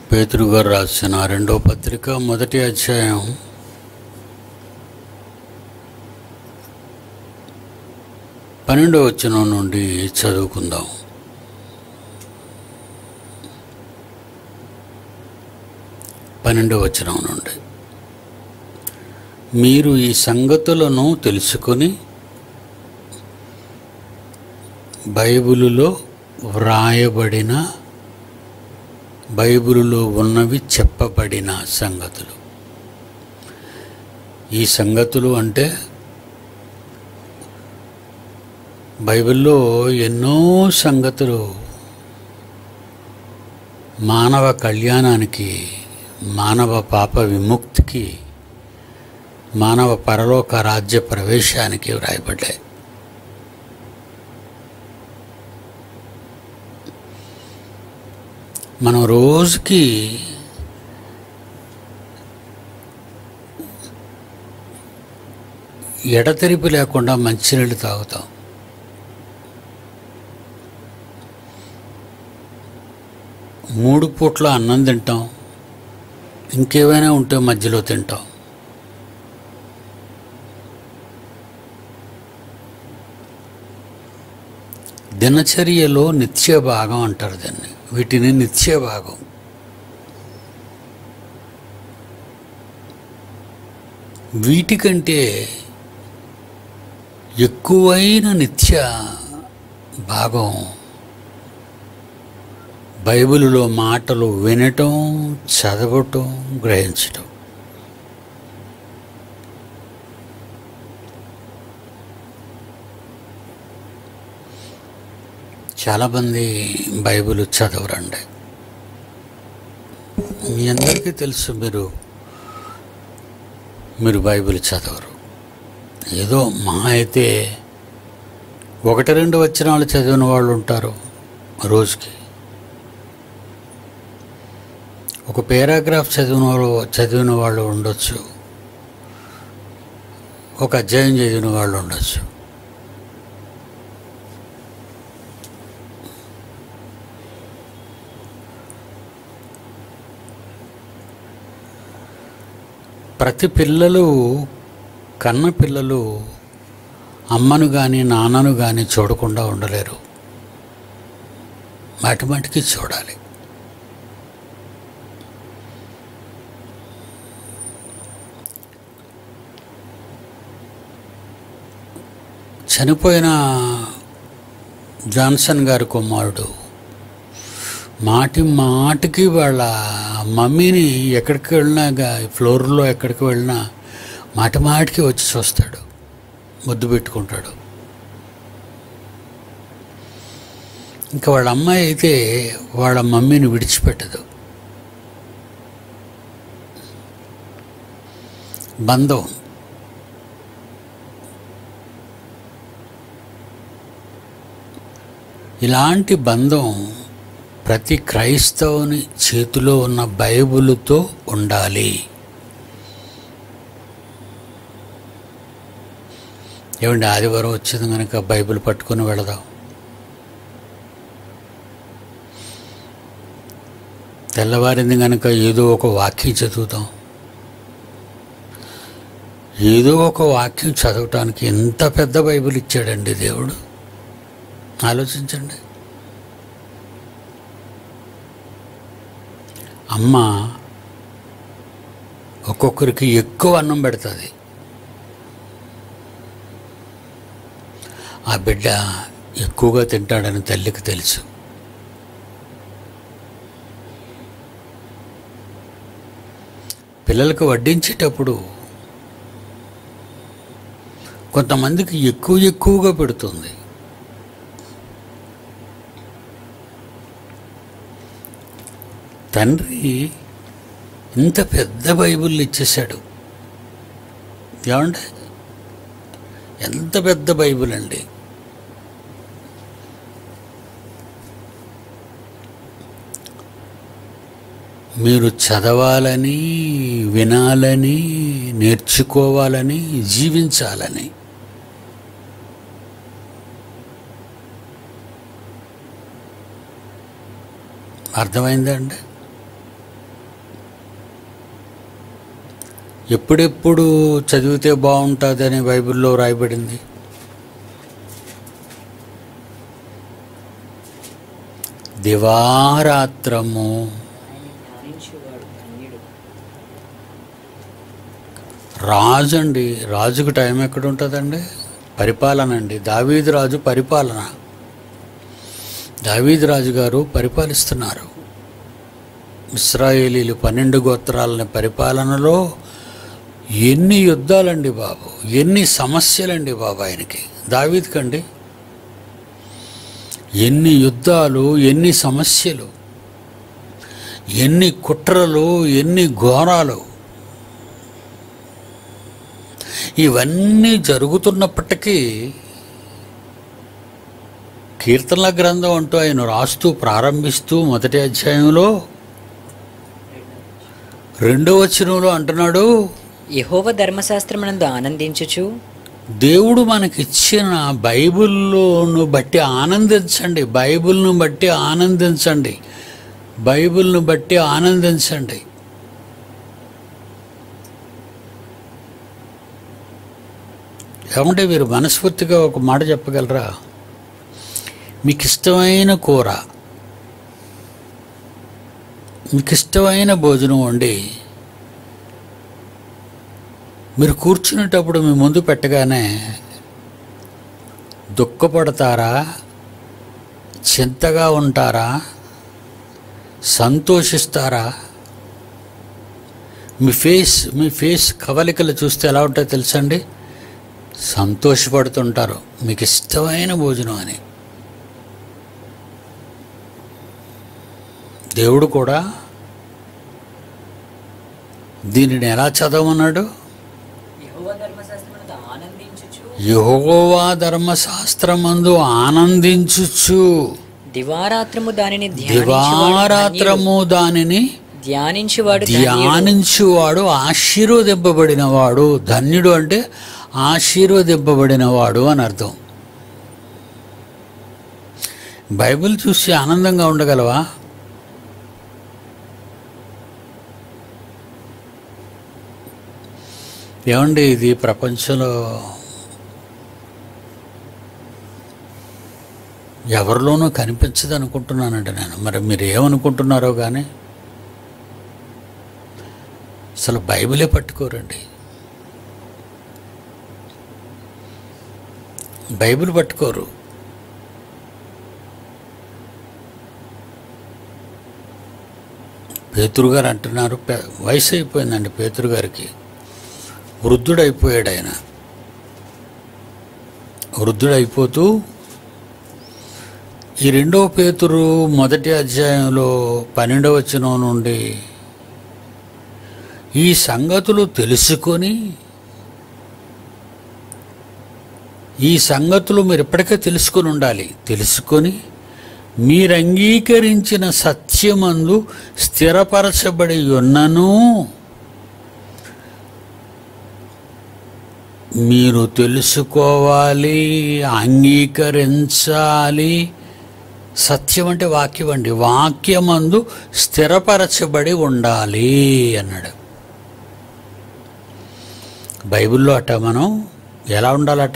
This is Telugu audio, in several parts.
పేతురు గారు రాసిన రెండో పత్రిక మొదటి అధ్యాయం పన్నెండో వచనం నుండి చదువుకుందాం పన్నెండో వచనం నుండి మీరు ఈ సంగతులను తెలుసుకొని బైబిలులో వ్రాయబడిన బైబిలులో ఉన్నవి చెప్పబడిన సంగతులు ఈ సంగతులు అంటే బైబిల్లో ఎన్నో సంగతులు మానవ కళ్యాణానికి మానవ పాప విముక్తికి మానవ పరలోక రాజ్య ప్రవేశానికి వ్రాయబడ్డాయి మనం రోజుకి ఎడతెరిపి లేకుండా మంచినీళ్ళు తాగుతాం మూడు పూట్ల అన్నం తింటాం ఇంకేమైనా ఉంటే మధ్యలో తింటాం దినచర్యలో నిత్య భాగం అంటారు దాన్ని వీటిని నిత్య భాగం వీటికంటే ఎక్కువైన నిత్య భాగం బైబిలులో మాటలు వినటం చదవటం గ్రహించటం చాలామంది బైబిల్ చదవరండి మీ అందరికీ తెలుసు మీరు మీరు బైబిల్ చదవరు ఏదో మహా అయితే ఒకటి రెండు వచనాలు చదివిన వాళ్ళు ఉంటారు రోజుకి ఒక పేరాగ్రాఫ్ చదివిన వాళ్ళు చదివిన వాళ్ళు ఉండొచ్చు ఒక అధ్యాయం చదివిన వాళ్ళు ఉండొచ్చు ప్రతి పిల్లలు కన్న పిల్లలు అమ్మను కానీ నాన్నను కానీ చూడకుండా ఉండలేరు మాటి మాటికి చూడాలి చనిపోయిన జాన్సన్ గారి కుమారుడు మాటి మాటికి వాళ్ళ మమ్మీని ఎక్కడికి వెళ్ళినా గా- ఫ్లోర్లో ఎక్కడికి వెళ్ళినా మాటి మాటికి వచ్చి చూస్తాడు ముద్దు పెట్టుకుంటాడు ఇంకా వాళ్ళ అమ్మాయి అయితే వాళ్ళ మమ్మీని విడిచిపెట్టదు బంధం ఇలాంటి బంధం ప్రతి క్రైస్తవుని చేతిలో ఉన్న బైబిలుతో ఉండాలి ఏమండి ఆదివారం వచ్చింది కనుక బైబిల్ పట్టుకొని వెళదాం తెల్లవారింది కనుక ఏదో ఒక వాక్యం చదువుతాం ఏదో ఒక వాక్యం చదవటానికి ఎంత పెద్ద బైబిల్ ఇచ్చాడండి దేవుడు ఆలోచించండి అమ్మ ఒక్కొక్కరికి ఎక్కువ అన్నం పెడుతుంది ఆ బిడ్డ ఎక్కువగా తింటాడని తల్లికి తెలుసు పిల్లలకు వడ్డించేటప్పుడు కొంతమందికి ఎక్కువ ఎక్కువగా పెడుతుంది తండ్రి ఇంత పెద్ద బైబిల్ ఇచ్చేశాడు ఏమండి ఎంత పెద్ద బైబిల్ అండి మీరు చదవాలని వినాలని నేర్చుకోవాలని జీవించాలని అర్థమైందా అండి ఎప్పుడెప్పుడు చదివితే బాగుంటుంది అని బైబిల్లో రాయబడింది దివారాత్రము ధ్యానించేవాడు ధన్యుడు రాజు అండి రాజుకు టైం ఎక్కడ ఉంటుందండి పరిపాలన అండి దావీదు రాజు పరిపాలన దావీదు రాజు గారు పరిపాలిస్తున్నారు ఇస్రాయేలీలు పన్నెండు గోత్రాలని పరిపాలనలో ఎన్ని యుద్ధాలండి బాబు ఎన్ని సమస్యలండి బాబు ఆయనకి దావీదుకండి ఎన్ని యుద్ధాలు ఎన్ని సమస్యలు ఎన్ని కుట్రలు ఎన్ని ఘోరాలు ఇవన్నీ జరుగుతున్నప్పటికీ కీర్తనల గ్రంథం అంటూ ఆయన రాస్తూ ప్రారంభిస్తూ మొదటి అధ్యాయంలో రెండో వచనంలో అంటున్నాడు యహోవ ధర్మశాస్త్రమునందు ఆనందించుచు దేవుడు మనకిచ్చిన బైబిల్లోను బట్టి ఆనందించండి బైబిల్ను బట్టి ఆనందించండి బైబిల్ను బట్టి ఆనందించండి ఏమంటే మీరు మనస్ఫూర్తిగా ఒక మాట చెప్పగలరా మీకు ఇష్టమైన కూర మీకు ఇష్టమైన భోజనం వండి మీరు కూర్చునేటప్పుడు మీ ముందు పెట్టగానే దుఃఖపడతారా చింతగా ఉంటారా సంతోషిస్తారా మీ ఫేస్ మీ ఫేస్ కవలికలు చూస్తే ఎలా ఉంటాయో తెలుసండి సంతోషపడుతుంటారు మీకు ఇష్టమైన భోజనం అని దేవుడు కూడా దీనిని ఎలా చదవమన్నాడు యహోవ ధర్మశాస్త్రమునందు ఆనందించుచు యెహోవా ధర్మశాస్త్రమందు ఆనందించుచు దివారాత్రము దానిని ధ్యానించువాడు దివారాత్రము దానిని ధన్యుడు. ధ్యానించువాడు ధన్యుడు. ధ్యానించువాడు ఆశీర్వదింపబడినవాడు ధన్యుడు అంటే ఆశీర్వదింపబడినవాడు అని అర్థం బైబిల్ చూసి ఆనందంగా ఉండగలవా ఏమండి ఇది ప్రపంచంలో ఎవరిలోనూ కనిపించదు అనుకుంటున్నానండి నేను మరి మీరు ఏమనుకుంటున్నారో కానీ అసలు బైబిలే పట్టుకోరండి బైబిల్ పట్టుకోరు పేతురు గారు అంటున్నారు "పె- వయసు అయిపోయిందండి పేతురు గారికి వృద్ధుడైపోయాడు ఆయన వృద్ధుడైపోతూ ఈ రెండవ పేతురు మొదటి అధ్యాయంలో పన్నెండవ వచనం నుండి ఈ సంగతులు తెలుసుకొని ఈ సంగతులు మీరు ఇప్పటికే తెలుసుకొని ఉండాలి తెలుసుకొని మీరు అంగీకరించిన సత్యమందు స్థిరపరచబడి ఉన్నను మీరు తెలుసుకోవాలి అంగీకరించాలి సత్యం అంటే వాక్యం అండి వాక్యమందు స్థిరపరచబడి ఉండాలి అన్నాడు బైబిల్లో అట మనం ఎలా ఉండాలట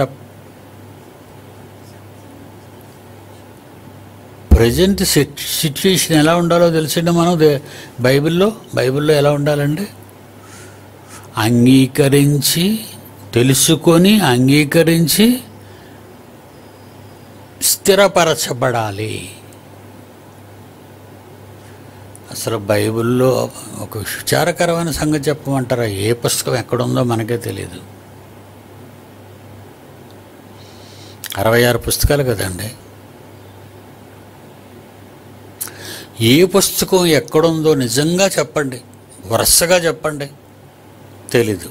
ప్రజెంట్ సిచ్యువేషన్ ఎలా ఉండాలో తెలిసిండే మనం దే- బైబిల్లో బైబిల్లో ఎలా ఉండాలండి అంగీకరించి తెలుసుకొని అంగీకరించి స్థిరపరచబడాలి అసలు బైబిల్లో ఒక విచారకరమైన సంగతి చెప్పమంటారా ఏ పుస్తకం ఎక్కడుందో మనకే తెలియదు అరవై ఆరు పుస్తకాలు కదండి ఏ పుస్తకం ఎక్కడుందో నిజంగా చెప్పండి వరుసగా చెప్పండి తెలీదు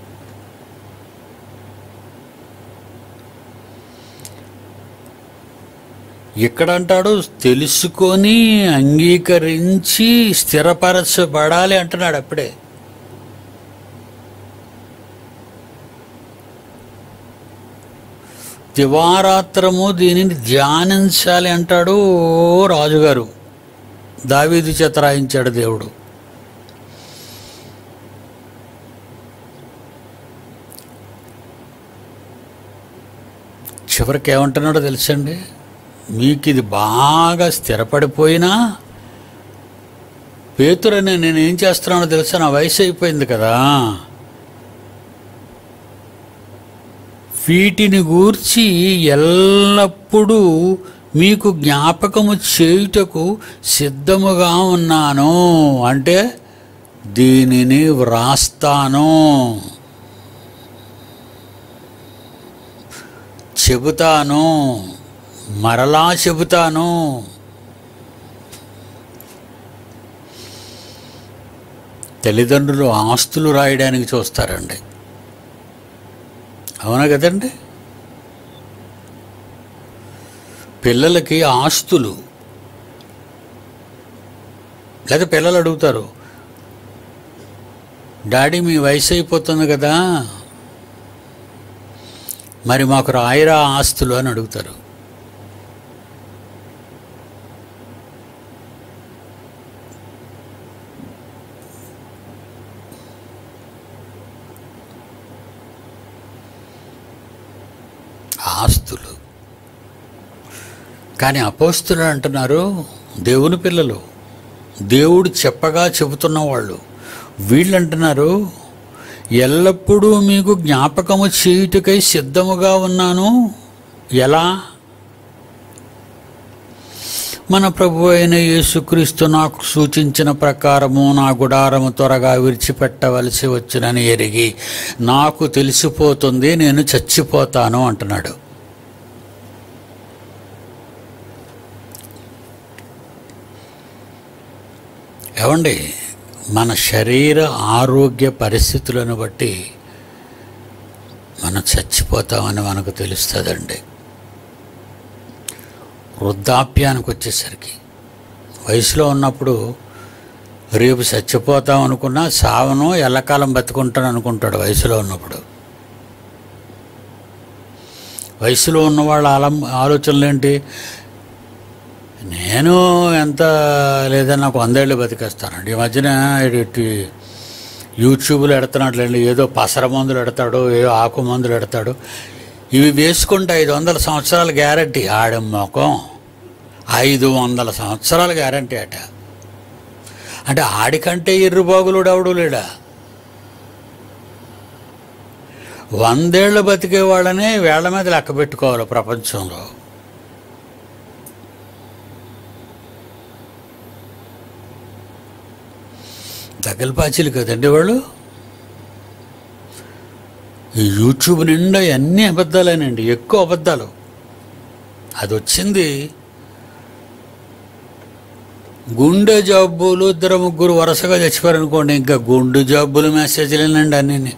ఇక్కడ అంటాడు తెలుసుకొని అంగీకరించి స్థిరపరచబడాలి అంటున్నాడు అప్పుడే దివారాత్రము దీనిని ధ్యానించాలి అంటాడు ఓ రాజుగారు దావీదు చేత రాయించాడు దేవుడు చివరికి ఏమంటున్నాడో తెలుసండి మీకు ఇది బాగా స్థిరపడిపోయినా పేతురని నేను ఏం చేస్తున్నానో తెలుసా నా వయసు అయిపోయింది కదా వీటిని గూర్చి ఎల్లప్పుడూ మీకు జ్ఞాపకము చేయుటకు సిద్ధముగా ఉన్నాను అంటే దీనిని వ్రాస్తాను చెబుతాను మరలా చెబుతాను తల్లిదండ్రులు ఆస్తులు రాయడానికి చూస్తారండి అవునా కదండి పిల్లలకి ఆస్తులు లేదా పిల్లలు అడుగుతారు డాడీ మీ వయసు అయిపోతుంది కదా మరి మాకు రాయరా ఆస్తులు అని అడుగుతారు ఆస్తులు కానీ అపోస్తులు అంటున్నారు దేవుని పిల్లలు దేవుడు చెప్పగా చెబుతున్న వాళ్ళు వీళ్ళు అంటున్నారు ఎల్లప్పుడూ మీకు జ్ఞాపకము చేయుటకై సిద్ధముగా ఉన్నాను ఎలా మన ప్రభు అయిన యేసుక్రీస్తు నాకు సూచించిన ప్రకారము నా గుడారము త్వరగా విడిచిపెట్టవలసి వచ్చినని ఎరిగి నాకు తెలిసిపోతుంది నేను చచ్చిపోతాను అంటున్నాడు ఏమండి మన శరీర ఆరోగ్య పరిస్థితులను బట్టి మనం చచ్చిపోతామని మనకు తెలుస్తుందండి వృద్ధాప్యానికి వచ్చేసరికి వయసులో ఉన్నప్పుడు రేపు చచ్చిపోతాం అనుకున్నా సావను ఎల్లకాలం బతుకుంటాను అనుకుంటాడు వయసులో ఉన్నప్పుడు వయసులో ఉన్న వాళ్ళ ఆలం ఆలోచనలు ఏంటి నేను ఎంత లేదన్నా నాకు వందేళ్ళు బతికేస్తానండి ఈ మధ్యన ఇటు యూట్యూబ్లో ఎడుతున్నట్లండి ఏదో పసర మందులు ఎడతాడు ఏదో ఆకు మందులు ఎడతాడు ఇవి వేసుకుంటే ఐదు వందల సంవత్సరాల గ్యారంటీ ఆడం మొఖం ఐదు వందల సంవత్సరాల గ్యారంటీ అట అంటే ఆడికంటే ఇర్రుబాగులుడు ఎవడు లేడా వందేళ్ళు బతికే వాళ్ళనే వేళ్ల మీద లెక్క పెట్టుకోవాలి ప్రపంచంలో తగలపాచీలు కదండి వాళ్ళు ఈ యూట్యూబ్ నిండా అన్ని అబద్ధాలేనండి ఎక్కువ అబద్ధాలు అది వచ్చింది గుండె జబ్బులు ఇద్దరు ముగ్గురు వరుసగా చచ్చిపోయారు అనుకోండి ఇంకా గుండె జబ్బులు మెసేజ్లేనండి అన్నీ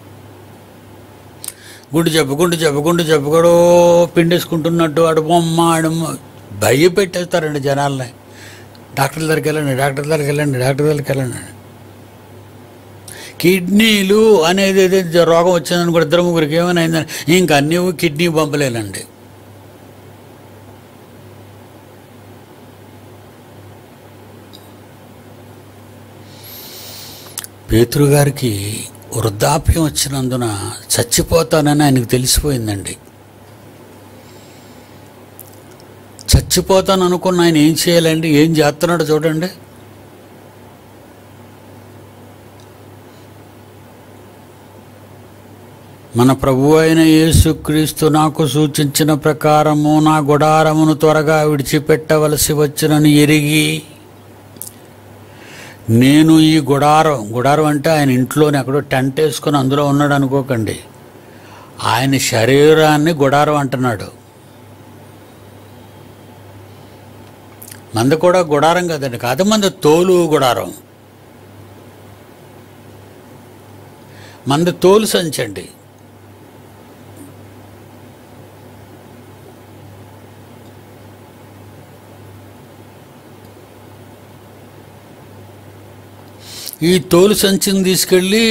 గుండె జబ్బు గుండె జబ్బు గుండె జబ్బు కూడా పిండేసుకుంటున్నట్టు ఆడు బొమ్మ ఆడు భయ పెట్టేస్తారండి జనాల్ని డాక్టర్ దగ్గరికి వెళ్ళండి డాక్టర్ దగ్గరికి వెళ్ళండి డాక్టర్ దగ్గరికి వెళ్ళండి కిడ్నీలు అనేది ఏదైతే రోగం వచ్చిందని కూడా ఇద్దరు ముగ్గురికి ఏమైనా అయిందని ఇంకా అన్నీ కిడ్నీ పంపలేనండి పేతురు గారికి వృద్ధాప్యం వచ్చినందున చచ్చిపోతానని ఆయనకు తెలిసిపోయిందండి చచ్చిపోతాను అనుకున్న ఆయన ఏం చేయాలండి ఏం చేస్తున్నాడో చూడండి మన ప్రభు అయిన యేసుక్రీస్తు నాకు సూచించిన ప్రకారము నా గుడారమును త్వరగా విడిచిపెట్టవలసి వచ్చినని ఎరిగి నేను ఈ గుడారం గుడారం అంటే ఆయన ఇంట్లోనే ఎక్కడో టెంట్ వేసుకొని అందులో ఉన్నాడు అనుకోకండి ఆయన శరీరాన్ని గుడారం అంటున్నాడు మంది కూడా గుడారం కదండి కాదు మంది తోలు గుడారం మంది తోలు సంచండి ఈ తోలు సంచిని తీసుకెళ్ళి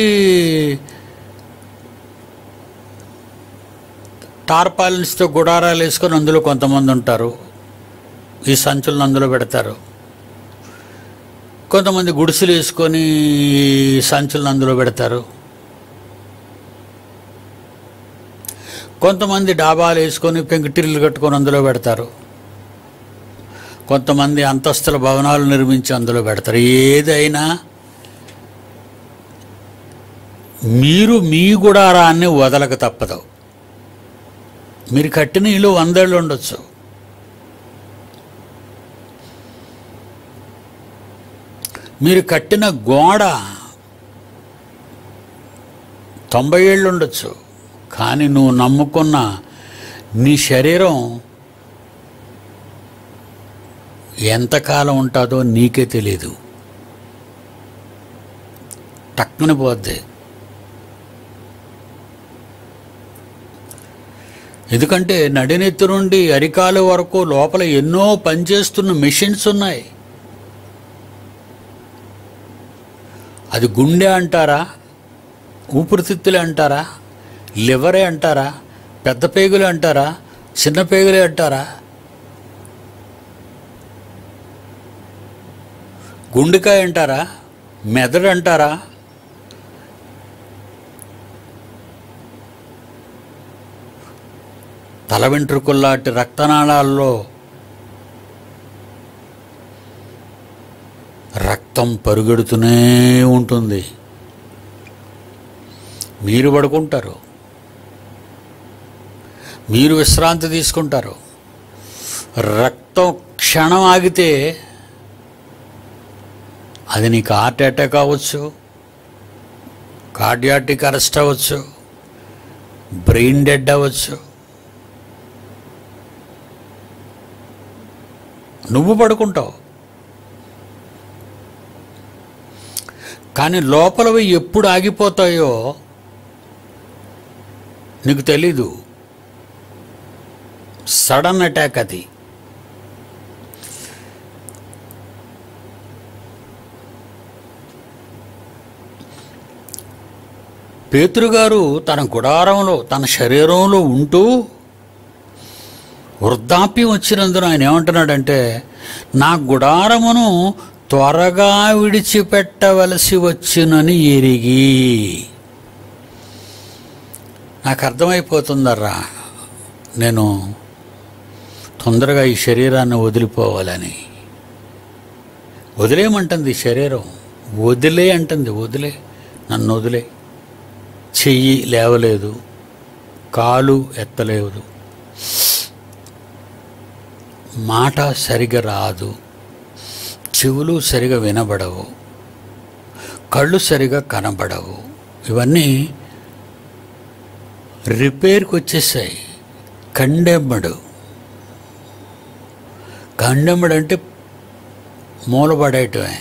టార్పాలిన్స్తో గుడారాలు వేసుకొని అందులో కొంతమంది ఉంటారు ఈ సంచులను అందులో పెడతారు కొంతమంది గుడిసెలు వేసుకొని ఈ సంచులను అందులో పెడతారు కొంతమంది డాబాలు వేసుకొని పెంకుటిల్లు కట్టుకొని అందులో పెడతారు కొంతమంది అంతస్తుల భవనాలు నిర్మించి అందులో పెడతారు ఏదైనా మీరు మీ గుడారాన్ని వదలక తప్పదు మీరు కట్టిన ఇల్లు వందేళ్ళు ఉండొచ్చు మీరు కట్టిన గోడ తొంభై ఏళ్ళు ఉండొచ్చు కానీ నువ్వు నమ్ముకున్న నీ శరీరం ఎంతకాలం ఉంటుందో నీకే తెలియదు టక్కున పోద్ది ఎందుకంటే నడినెత్తి నుండి అరికాలు వరకు లోపల ఎన్నో పనిచేస్తున్న మెషిన్స్ ఉన్నాయి అది గుండె అంటారా ఊపిరితిత్తులే అంటారా లివరే అంటారా పెద్ద పేగులే అంటారా చిన్న పేగులే అంటారా గుండెకాయ అంటారా మెదడు అంటారా తల వెంట్రుకల్లాంటి రక్తనాళాల్లో రక్తం పరుగెడుతూనే ఉంటుంది మీరు పడుకుంటారు మీరు విశ్రాంతి తీసుకుంటారు రక్తం క్షణం ఆగితే అది నీకు హార్ట్ అటాక్ అవ్వచ్చు కార్డియాటిక్ అరెస్ట్ అవ్వచ్చు బ్రెయిన్ డెడ్ అవ్వచ్చు నువ్వు పడుకుంటావు కానీ లోపలవి ఎప్పుడు ఆగిపోతాయో నీకు తెలీదు సడన్ అటాక్ అది పేతురు గారు తన గుడారంలో తన శరీరంలో ఉంటూ వృద్ధాప్యం వచ్చినందున ఆయన ఏమంటున్నాడంటే నా గుడారమును త్వరగా విడిచిపెట్టవలసి వచ్చినని ఎరిగి నాకు అర్థమైపోతుందర్రా నేను తొందరగా ఈ శరీరాన్ని వదిలిపోవాలని వదిలేయమంటుంది ఈ శరీరం వదిలే అంటుంది వదిలే నన్ను వదిలే చెయ్యి లేవలేదు కాలు ఎత్తలేదు మాట సరిగా రాదు చెవులు సరిగా వినబడవు కళ్ళు సరిగా కనబడవు ఇవన్నీ రిపేర్కి వచ్చేసాయి కండెమ్మడు కండెమ్మడు అంటే మూలపడేయటమే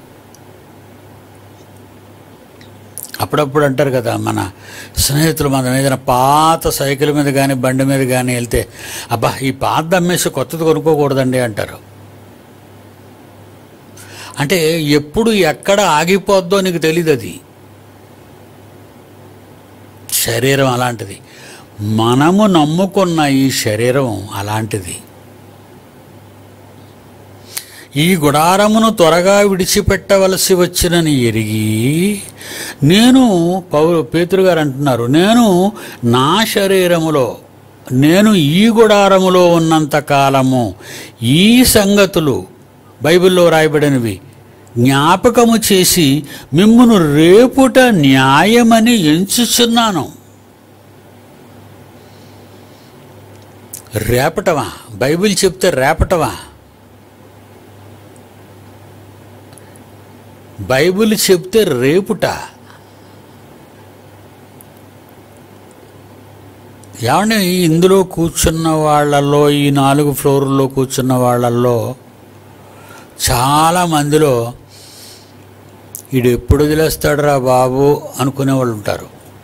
అప్పుడప్పుడు అంటారు కదా మన స్నేహితులు మన ఏదైనా పాత సైకిల్ మీద కానీ బండి మీద కానీ వెళ్తే అబ్బా ఈ పాత అమ్మేసి కొత్తది కొనుక్కోకూడదండి అంటారు అంటే ఎప్పుడు ఎక్కడ ఆగిపోద్దో నీకు తెలియదు అది శరీరం అలాంటిది మనము నమ్ముకున్న ఈ శరీరం అలాంటిది ఈ గుడారమును త్వరగా విడిచిపెట్టవలసి వచ్చినని ఎరిగి నేను పౌరు పేతురు గారు అంటున్నారు నేను నా శరీరములో నేను ఈ గుడారములో ఉన్నంత కాలము ఈ సంగతులు బైబిల్లో రాయబడినవి జ్ఞాపకము చేసి మిమ్మును రేపుట న్యాయమని ఎంచుచున్నాను రేపటమా బైబిల్ చెప్తే రేపటమా బైబిల్ చెప్తే రేపుట ఏమంటే ఇందులో కూర్చున్న వాళ్ళల్లో ఈ నాలుగు ఫ్లోర్లో కూర్చున్న వాళ్ళల్లో చాలా మందిలో వీడు ఎప్పుడు వదిలేస్తాడురా బాబు అనుకునే వాళ్ళు ఉంటారు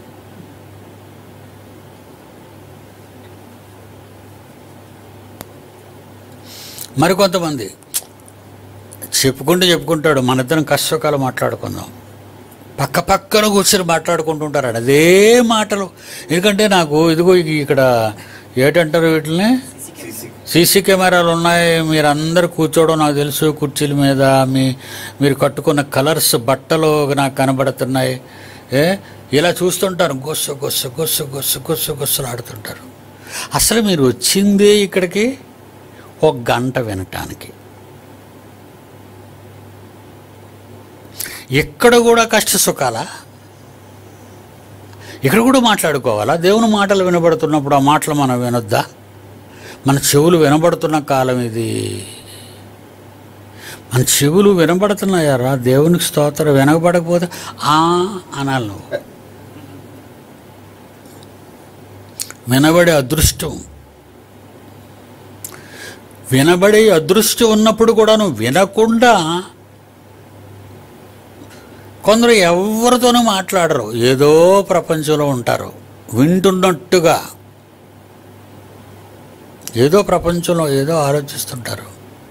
మరికొంతమంది చెప్పుకుంటూ చెప్పుకుంటాడు మన ఇద్దరం కష్టకాలం మాట్లాడుకుందాం పక్క పక్కన కూర్చొని మాట్లాడుకుంటుంటారు అదే మాటలు ఎందుకంటే నాకు ఇదిగో ఇ- ఇక్కడ ఏటంటారు వీటిని సీసీ కెమెరాలు ఉన్నాయి మీరందరూ కూర్చోవడం నాకు తెలుసు కుర్చీల మీద మీ మీరు కట్టుకున్న కలర్స్ బట్టలు నాకు కనబడుతున్నాయి ఏ ఇలా చూస్తుంటారు గొస్సు గొస్సు గొస్సు గొస్సు గొస్సు గొస్సులు ఆడుతుంటారు అసలు మీరు వచ్చిందే ఇక్కడికి ఒక గంట వినటానికి ఎక్కడ కూడా కష్ట సుఖాలా ఇక్కడ కూడా మాట్లాడుకోవాలా దేవుని మాటలు వినబడుతున్నప్పుడు ఆ మాటలు మనం వినొద్దా మన చెవులు వినబడుతున్న కాలం ఇది మన చెవులు వినబడుతున్నాయారా దేవునికి స్తోత్రం వినబడకపోతే ఆ అనాలి నువ్వు వినబడే అదృష్టం వినబడే అదృష్టం ఉన్నప్పుడు కూడా నువ్వు వినకుండా కొందరు ఎవరితోనూ మాట్లాడరు ఏదో ప్రపంచంలో ఉంటారు వింటున్నట్టుగా ఏదో ప్రపంచంలో ఏదో ఆలోచిస్తుంటారు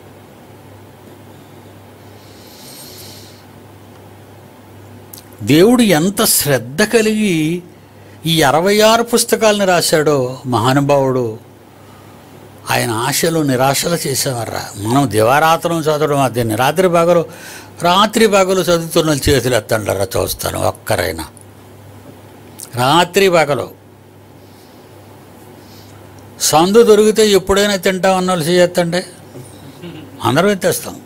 దేవుడు ఎంత శ్రద్ధ కలిగి ఈ అరవై ఆరు పుస్తకాలను రాశాడో మహానుభావుడు ఆయన ఆశలు నిరాశలు చేసేవారా మనం దివారాత్రం చదవడం అదే రాత్రి పగలు రాత్రి పగలు చదువుతున్న చేతులు ఎత్తండారా చూస్తాను ఒక్కరైనా రాత్రి పగలు సందు దొరికితే ఎప్పుడైనా తింటాం అన్న వాళ్ళు చేయొత్తండి అందరం ఎత్తేస్తాం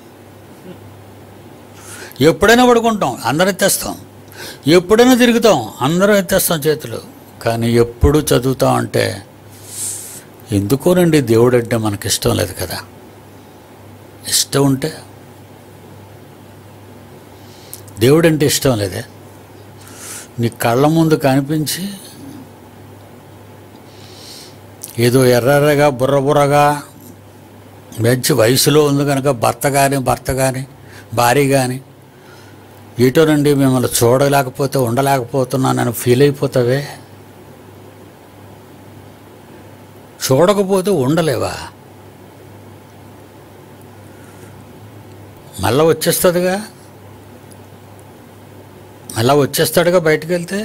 ఎప్పుడైనా పడుకుంటాం అందరం ఎత్తేస్తాం ఎప్పుడైనా తిరుగుతాం అందరం ఎత్తేస్తాం చేతులు కానీ ఎప్పుడు చదువుతాం అంటే ఎందుకోనండి దేవుడు అంటే మనకి ఇష్టం లేదు కదా ఇష్టం ఉంటే దేవుడు అంటే ఇష్టం లేదే నీ కళ్ళ ముందు కనిపించి ఏదో ఎర్రగా బుర్ర బుర్రగా మంచి వయసులో ఉంది కనుక భర్త కానీ భర్త కానీ భార్య కానీ ఏటోనండి మిమ్మల్ని చూడలేకపోతే ఉండలేకపోతున్నానని ఫీల్ అయిపోతావే చూడకపోతే ఉండలేవా మళ్ళా వచ్చేస్తుందిగా మళ్ళా వచ్చేస్తాడుగా బయటకు వెళ్తే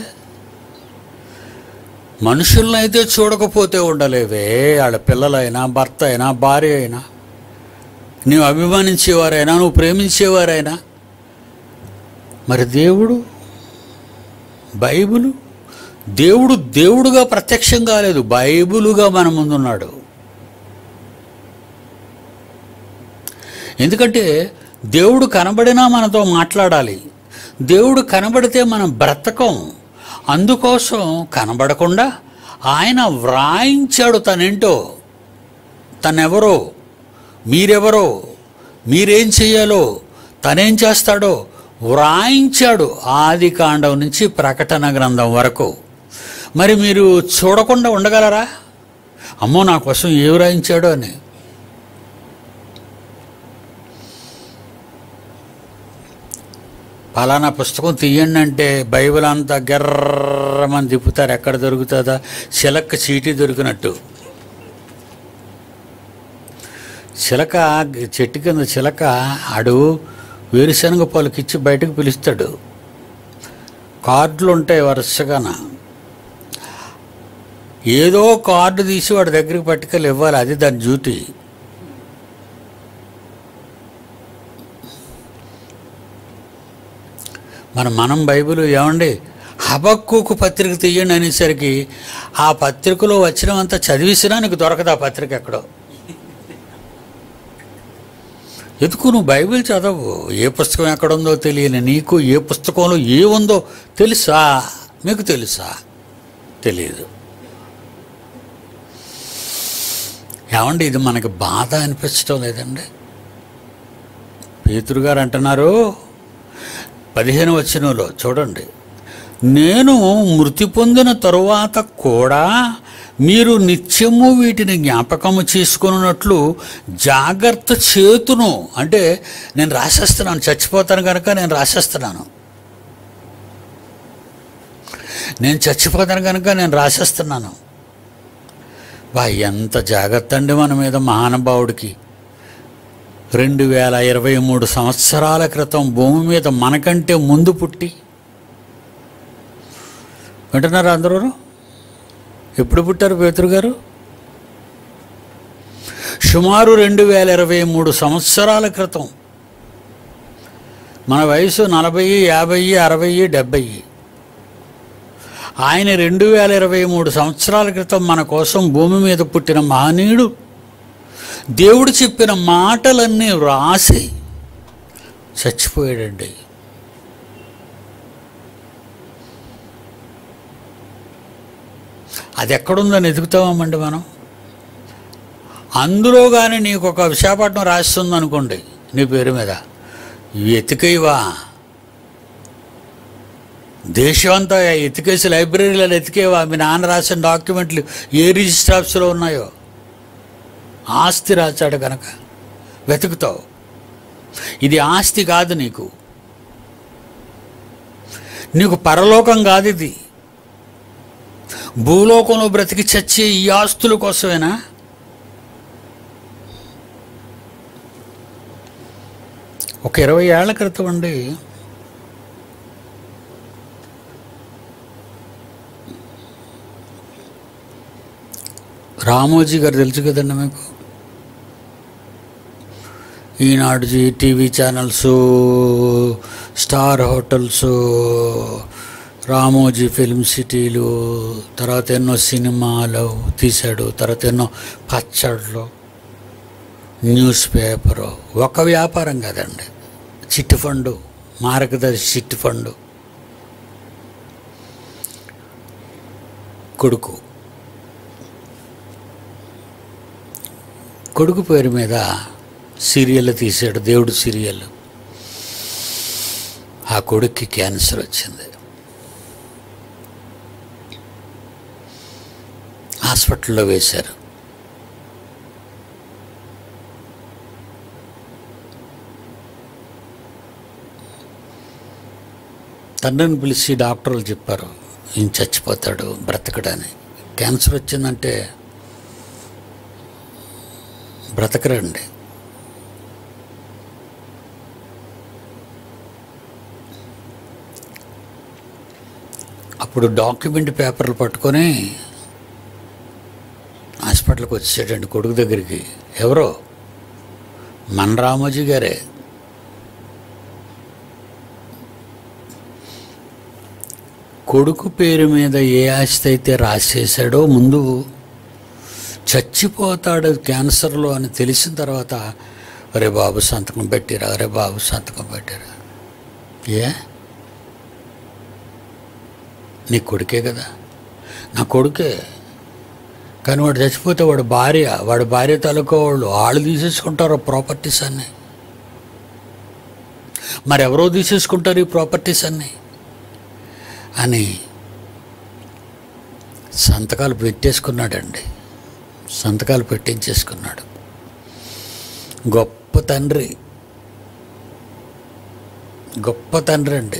మనుషులను అయితే చూడకపోతే ఉండలేవే వాళ్ళ పిల్లలైనా భర్త అయినా భార్య అయినా నువ్వు అభిమానించేవారైనా నువ్వు ప్రేమించేవారైనా మరి దేవుడు బైబిలు దేవుడు దేవుడుగా ప్రత్యక్షం కాలేదు బైబిలుగా మన ముందున్నాడు ఎందుకంటే దేవుడు కనబడినా మనతో మాట్లాడాలి దేవుడు కనబడితే మనం బ్రతకం అందుకోసం కనబడకుండా ఆయన వ్రాయించాడు తనేంటో తనెవరో మీరెవరో మీరేం చెయ్యాలో తనేం చేస్తాడో వ్రాయించాడు ఆది కాండం నుంచి ప్రకటన గ్రంథం వరకు మరి మీరు చూడకుండా ఉండగలరా అమ్మో నా కోసం ఏ వ్రాయించాడో అని పలానా పుస్తకం తీయండి అంటే బైబిల్ అంతా గెర్రమని తిప్పుతారు ఎక్కడ దొరుకుతుందా చిలక చీటీ దొరికినట్టు చిలక చెట్టు కింద చిలక ఆడు వేరుశనగ పాలకిచ్చి బయటకు పిలుస్తాడు కార్డులు ఉంటాయి వరుసగాన ఏదో కార్డు తీసి వాడి దగ్గరికి పట్టుకెళ్ళి ఇవ్వాలి అది దాని డ్యూటీ మన మనం బైబిల్ ఏమండి హబక్కుకు పత్రిక తీయండి అనేసరికి ఆ పత్రికలో వచ్చినవంతా చదివిసినా నీకు దొరకదు ఆ పత్రిక ఎక్కడో ఎందుకు నువ్వు బైబిల్ చదవు ఏ పుస్తకం ఎక్కడుందో తెలియని నీకు ఏ పుస్తకంలో ఏ ఉందో తెలుసా మీకు తెలుసా తెలియదు ఏమండి ఇది మనకి బాధ అనిపించడం లేదండి పేతురు గారు అంటున్నారు పదిహేను వచనంలో చూడండి నేను మృతి పొందిన తరువాత కూడా మీరు నిత్యము వీటిని జ్ఞాపకము చేసుకున్నట్లు జాగ్రత్త చేతును అంటే నేను రాసేస్తున్నాను చచ్చిపోతాను కనుక నేను రాసేస్తున్నాను నేను చచ్చిపోతాను కనుక నేను రాసేస్తున్నాను బా ఎంత జాగ్రత్త అండి మన మీద మహానుభావుడికి రెండు వేల ఇరవై మూడు సంవత్సరాల క్రితం భూమి మీద మనకంటే ముందు పుట్టి వింటున్నారా అందరూ ఎప్పుడు పుట్టారు పేతురు గారు సుమారు రెండు వేల ఇరవై మూడు సంవత్సరాల క్రితం మన వయసు నలభై యాభై అరవై డెబ్బై ఆయన రెండు వేల ఇరవై మూడు సంవత్సరాల క్రితం మన కోసం భూమి మీద పుట్టిన మహనీయుడు దేవుడు చెప్పిన మాటలన్నీ వ్రాసి చచ్చిపోయాడండి అది ఎక్కడుందని ఎదుగుతామండి మనం అందులో కానీ నీకు ఒక విశాఖపట్నం రాస్తుంది అనుకోండి నీ పేరు మీద ఇవి ఎతికేవా దేశం అంతా ఎతికేసి లైబ్రరీలో ఎతికేవా మీ నాన్న రాసిన డాక్యుమెంట్లు ఏ రిజిస్టర్ ఆఫీసులో ఉన్నాయో ఆస్తి రాశాడు కనుక వెతుకుతావు ఇది ఆస్తి కాదు నీకు నీకు పరలోకం కాదు ఇది భూలోకంలో బ్రతికి చచ్చే ఈ ఆస్తుల కోసమేనా ఒక ఇరవై ఏళ్ల క్రితం అండి రామోజీ గారు తెలుసు కదండి మీకు Eenadu Zee TV channels star hotels Ramoji film సిటీలు తర్వాత ఎన్నో సినిమాలు తీశాడు తర్వాత ఎన్నో పచ్చళ్ళు న్యూస్ పేపరు ఒక వ్యాపారం కదండి chit fund Margadarsi chit fund కొడుకు కొడుకు పేరు మీద సీరియల్ తీసాడు దేవుడు సీరియల్ ఆ కొడుక్కి క్యాన్సర్ వచ్చింది హాస్పిటల్లో వేశారు తండ్రిని పిలిచి డాక్టర్లు చెప్పారు ఈయన చచ్చిపోతాడు బ్రతకడని క్యాన్సర్ వచ్చిందంటే బ్రతకరండి అప్పుడు డాక్యుమెంట్ పేపర్లు పట్టుకొని హాస్పిటల్కి వచ్చేటండి కొడుకు దగ్గరికి ఎవరో మన రామోజీ గారే కొడుకు పేరు మీద ఏ ఆస్తి అయితే రాసేసాడో ముందు చచ్చిపోతాడు క్యాన్సర్లో అని తెలిసిన తర్వాత అరే బాబు సంతకం పెట్టిరా అరే బాబు సంతకం పెట్టిరా ఏ నీ కొడుకే కదా నా కొడుకే కానీ వాడు చచ్చిపోతే వాడు భార్య వాడి భార్య తాలూకా వాళ్ళు వాళ్ళు తీసేసుకుంటారు ప్రాపర్టీస్ అన్నీ మరి ఎవరో తీసేసుకుంటారు ఈ ప్రాపర్టీస్ అన్నీ అని సంతకాలు పెట్టేసుకున్నాడండి సంతకాలు పెట్టించేసుకున్నాడు గొప్ప తండ్రి గొప్ప తండ్రి అండి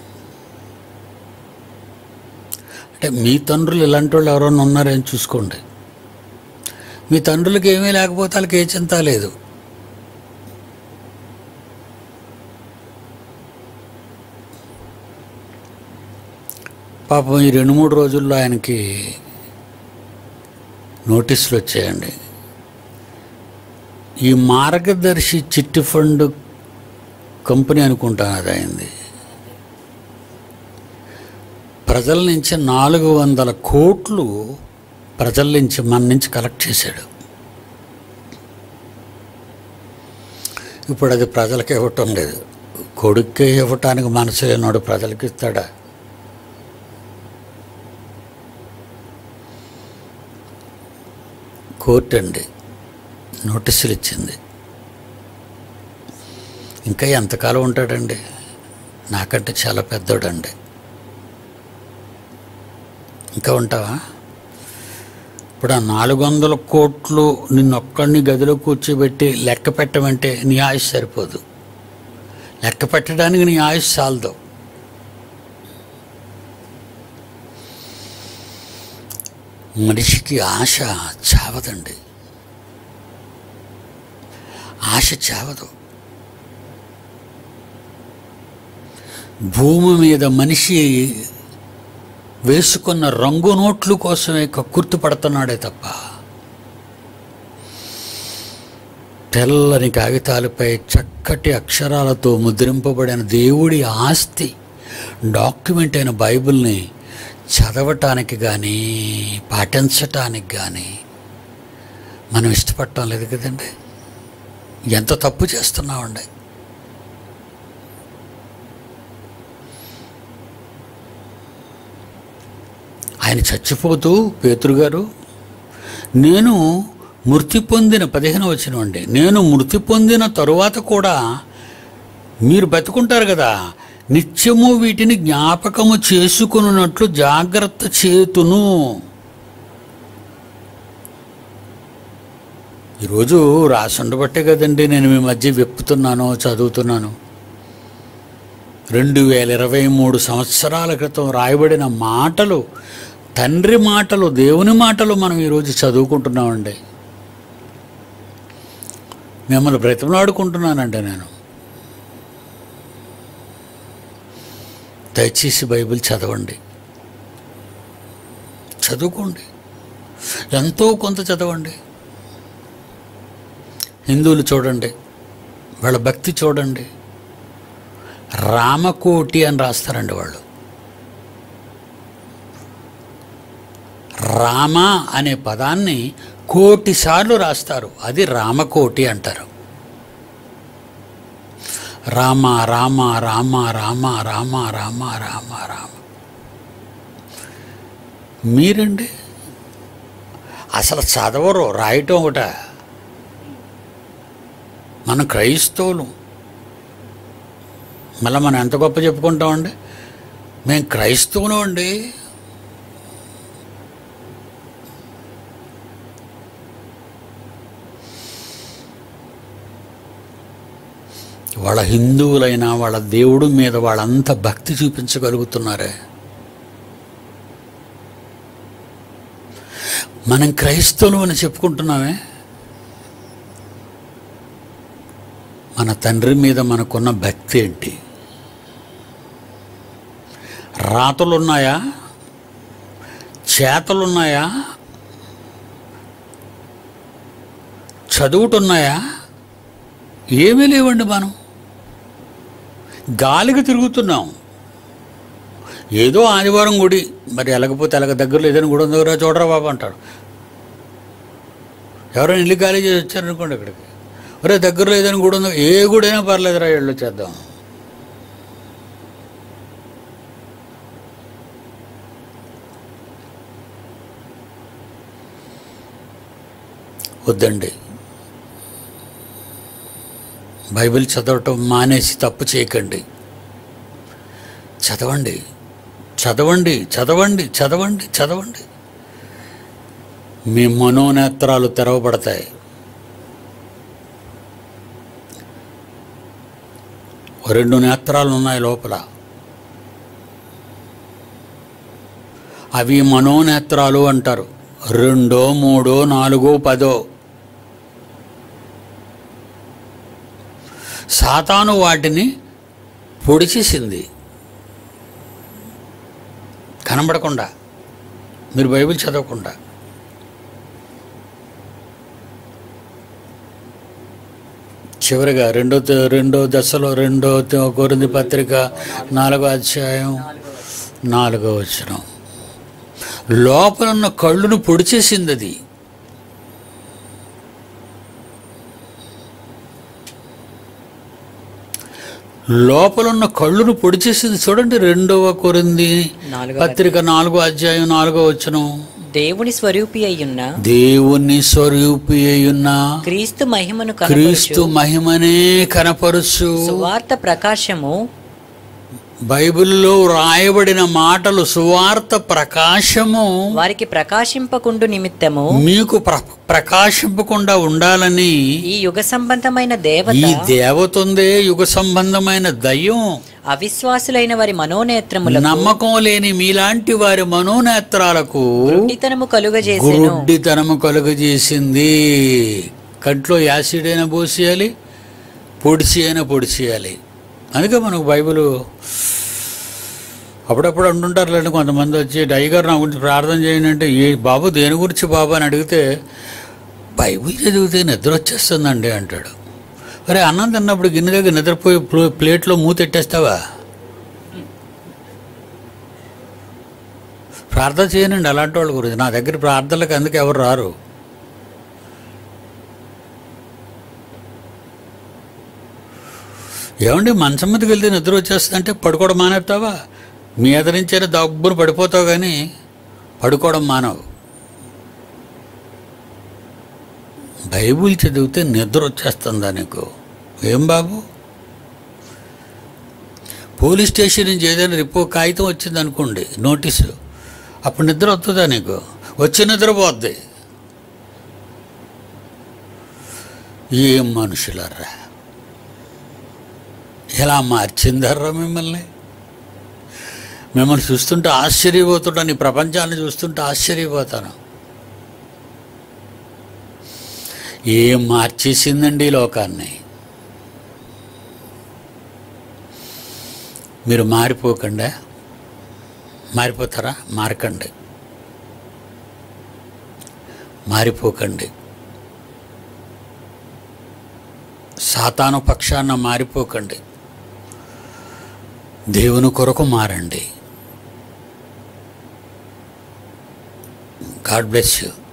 అంటే మీ తండ్రులు ఇలాంటి వాళ్ళు ఎవరైనా ఉన్నారని చూసుకోండి మీ తండ్రులకి ఏమీ లేకపోతే వాళ్ళకి ఏ చింత లేదు పాపం ఈ రెండు మూడు రోజుల్లో ఆయనకి నోటీసులు వచ్చాయండి ఈ మార్గదర్శి చిట్టి ఫండ్ కంపెనీ అనుకుంటాను అది అయింది ప్రజల నుంచి నాలుగు వందల కోట్లు ప్రజల నుంచి మన నుంచి కలెక్ట్ చేశాడు ఇప్పుడు అది ప్రజలకి ఇవ్వటం లేదు కొడుక్కే ఇవ్వటానికి మనసు లేనాడు ప్రజలకి ఇస్తాడా కోర్టు అండి నోటీసులు ఇచ్చింది ఇంకా ఎంతకాలం ఉంటాడండి నాకంటే చాలా పెద్దోడండి ఇంకా ఉంటావా ఇప్పుడు ఆ నాలుగు వందల కోట్లు నిన్నొక్కడిని గదిలో కూర్చోబెట్టి లెక్క పెట్టమంటే నీ ఆయుష్ సరిపోదు లెక్క పెట్టడానికి నీ ఆయుష్ చాలదు మనిషికి ఆశ చావదండి ఆశ చావదు భూమి మీద మనిషి వేసుకున్న రంగు నోట్లు కోసమే కక్కుర్తి పడుతున్నాడే తప్ప తెల్లని కాగితాలపై చక్కటి అక్షరాలతో ముద్రింపబడిన దేవుడి ఆస్తి డాక్యుమెంట్ అయిన బైబిల్ని చదవటానికి కానీ పాటించటానికి కానీ మనం ఇష్టపడటం లేదు కదండి ఎంత తప్పు చేస్తున్నామండి ఆయన చచ్చిపోతూ పేతురు గారు నేను మృతి పొందిన పదిహేను వచ్చినండి నేను మృతి పొందిన తరువాత కూడా మీరు బతుకుంటారు కదా నిత్యము వీటిని జ్ఞాపకము చేసుకున్నట్లు జాగ్రత్త చేతును ఈరోజు రాసుండబట్టే కదండి నేను మీ మధ్య వెప్పుతున్నాను చదువుతున్నాను రెండు వేల ఇరవై మూడు సంవత్సరాల క్రితం రాయబడిన మాటలు తండ్రి మాటలు దేవుని మాటలు మనం ఈరోజు చదువుకుంటున్నామండి మిమ్మల్ని బ్రతిమలాడుకుంటున్నానండి నేను దయచేసి బైబిల్ చదవండి చదువుకోండి ఎంతో కొంత చదవండి హిందువులు చూడండి వాళ్ళ భక్తి చూడండి రామకోటి అని రాస్తారండి వాళ్ళు రామ అనే పదాన్ని కోటి సార్లు రాస్తారు అది రామకోటి అంటారు రామ రామ రామ రామ రామ రామ రామ రామ మీరండి అసలు చదవరు రాయటం ఒకట మన క్రైస్తవులు మళ్ళీ మనం ఎంత గొప్ప చెప్పుకుంటామండి మేము క్రైస్తవులు అండి వాళ్ళ హిందువులైనా వాళ్ళ దేవుడు మీద వాళ్ళంత భక్తి చూపించగలుగుతున్నారే మనం క్రైస్తవులు అని చెప్పుకుంటున్నామే మన తండ్రి మీద మనకున్న భక్తి ఏంటి రాతలున్నాయా చేతలున్నాయా చదువుటున్నాయా ఏమీ లేవండి మనం గాలికి తిరుగుతున్నాం ఏదో ఆదివారం గుడి మరి ఎలగపోతే ఎలగ దగ్గరలో ఏదైనా గుడి ఉందో చూడరా బాబు అంటాడు ఎవరైనా ఇల్లు ఖాళీ చేసి వచ్చారనుకోండి ఇక్కడికి ఒరే దగ్గరలో ఏదైనా గుడి ఉందో ఏ గుడి అయినా పర్లేదురా ఇళ్ళు చేద్దాం వద్దండి బైబిల్ చదవటం మానేసి తప్పు చేయకండి చదవండి చదవండి చదవండి చదవండి చదవండి మీ మనోనేత్రాలు తెరవబడతాయి ఓ రెండు నేత్రాలు ఉన్నాయి లోపల అవి మనోనేత్రాలు అంటారు రెండో మూడో నాలుగో పదో సాతాను వాటిని పొడిచేసింది కనబడకుండా మీరు బైబిల్ చదవకుండా చివరిగా రెండో త- రెండో దశలో రెండో త- కొరింది పత్రిక నాలుగో అధ్యాయం నాలుగో వచనం లోపల ఉన్న కళ్ళును పొడిచేసింది అది లోపల ఉన్న కళ్ళును పొడిచేసింది చూడండి రెండవ కొరింది నాలుగో పత్రిక నాలుగో అధ్యాయం నాలుగో వచనం దేవుని స్వరూపి అయ్యున్న దేవుని స్వరూపి అయ్యున్న క్రీస్తు మహిమను క్రీస్తు కనపరుచు మహిమనే కనపరుచు సువార్త ప్రకాశము బైబిల్లో రాయబడిన మాటలు సువార్త ప్రకాశము వారికి ప్రకాశింపకుండు నిమిత్తము మీకు ప్ర ప్రకాశింపకుండా ఉండాలని ఈ యుగ సంబంధమైన దేవత ఈ దేవత ఉందే యుగ సంబంధమైన దయ్యం అవిశ్వాసులైన వారి మనోనేత్రములకు నమ్మకం లేని మీలాంటి వారి మనోనేత్రాలకు గుడ్డితనము కలుగజేసెను గుడ్డితనము కలుగజేసింది కంట్లో యాసిడ్ అయినా పోసేయాలి పొడిచి అయినా పొడిచేయాలి అందుకే మనకు బైబిల్ అప్పుడప్పుడు అంటుంటారు లేండి కొంతమంది వచ్చి డైగర్ నా గురించి ప్రార్థన చేయండి అంటే ఏ బాబు దేని గురించి బాబు అని అడిగితే బైబిల్ చదివితే నిద్ర వచ్చేస్తుందండి అంటాడు అరే అన్నం తిన్నప్పుడు గిన్నె దగ్గర నిద్రపోయి ప్లో- ప్లేట్లో మూతెట్టేస్తావా ప్రార్థన చేయనండి అలాంటి వాళ్ళ గురించి నా దగ్గర ప్రార్థనలకు అందుకు ఎవరు రారు ఏమండి మంచం మీదకి వెళ్తే నిద్ర వచ్చేస్తుందంటే పడుకోవడం మానేస్తావా మీ ఎదరించైనా దబ్బును పడిపోతావు కానీ పడుకోవడం మానవు బైబుల్ చదివితే నిద్ర వచ్చేస్తుందా నీకు ఏం బాబు పోలీస్ స్టేషన్ నుంచి ఏదైనా రిపో కాగితం వచ్చింది అనుకోండి నోటీసు అప్పుడు నిద్ర వస్తుందా నీకు వచ్చి నిద్రపోద్ది ఏం మనుషులర్రా ఎలా మార్చిందర్రా మిమ్మల్ని మిమ్మల్ని చూస్తుంటే ఆశ్చర్యపోతుంటాను ఈ ప్రపంచాన్ని చూస్తుంటే ఆశ్చర్యపోతాను ఏం మార్చేసిందండి ఈ లోకాన్ని మీరు మారిపోకుండా మారిపోతారా మారకండి మారిపోకండి సాతాను పక్షాన మారిపోకండి దేవుని కొరకు మారండి గాడ్ బ్లెస్ యూ